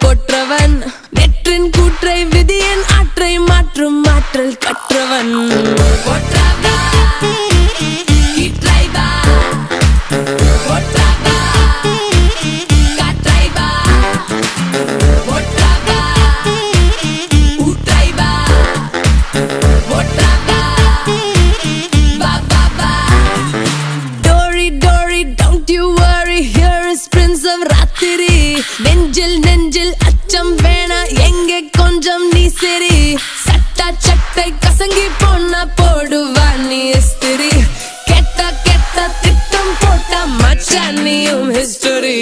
கொற்றவன் நெற்றின் கூற்றை விதியின் ஆற்றை மாற்றும் ஆற்றல் கற்றவன் கொற்றவா, கீற்றைவா, கொற்றவா, காற்றைவா, கொற்றவா, ஊற்றைவா, கொற்றவா, வா, வா, வா. Dory, Dory, don't you worry. Here is Prince of Ratiri. நெஞ்சில் நெஞ்சில் அச்சம் வேணா எங்கே கொஞ்சம் நீ சரி சட்டா சட்டை கசங்கி போனா போடுவா நீ இஸ்திரி கெட்ட கெட்ட திட்டம் போட்டா மச்சான் நீயும் ஹிஸ்டரி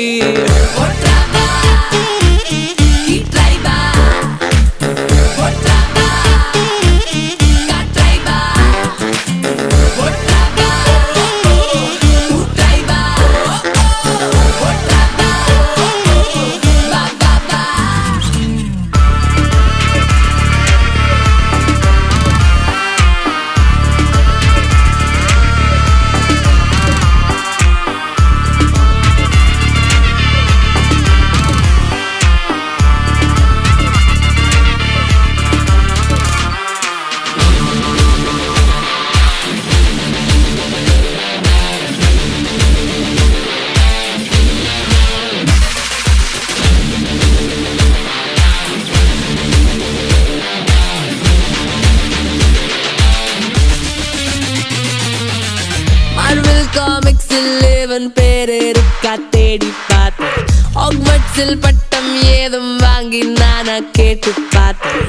மார்வெல் காமிக்ஸில் இவன் பேர் இருக்கா தேடி பார்த்தேன் ஆக்வர்ட்ஸில் பட்டம் ஏதும் வாங்கி நானா கேட்டு பார்த்தேன்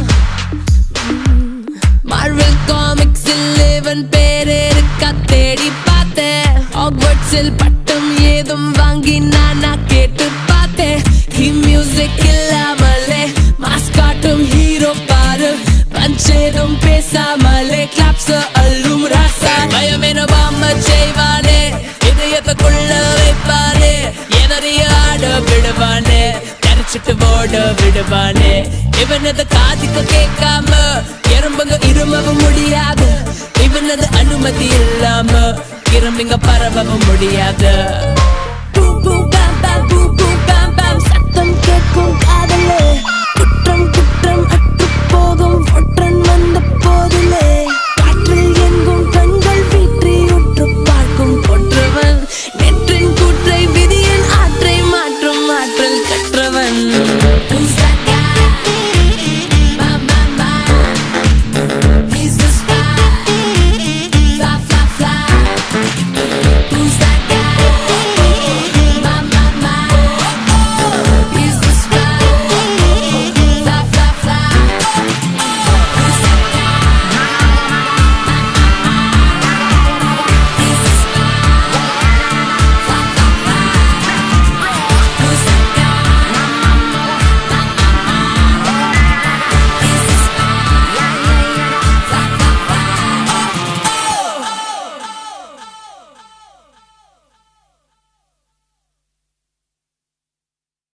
மார்வெல் காமிக்ஸில் இவன் பேர் இருக்கா தேடி பார்த்தேன் ஆக்வர்ட்ஸில் பட்டம் ஏதும் வாங்கி நானா கேட்டு பார்த்தேன் ஹி மியூசிக் இல்லாமலே மாஸ் காட்டும் ஹீரோ பாரு பஞ்சேதும் பேசாமலே கிளாப்ஸ் அல்லும் ராசா பயமென பாம்ம செய்வானே இதயத்தை கொள்ள வைப்பானே எதறிய ஆட விடுவானே கரைச்சிட்டு ஓட விடுவானே இவனது காதுக்கு கேட்காம எறும்புங்க இருமவும் முடியாது இவனது அனுமதி இல்லாம கிளம்பிங்க பரவவும் முடியாது பூ பூ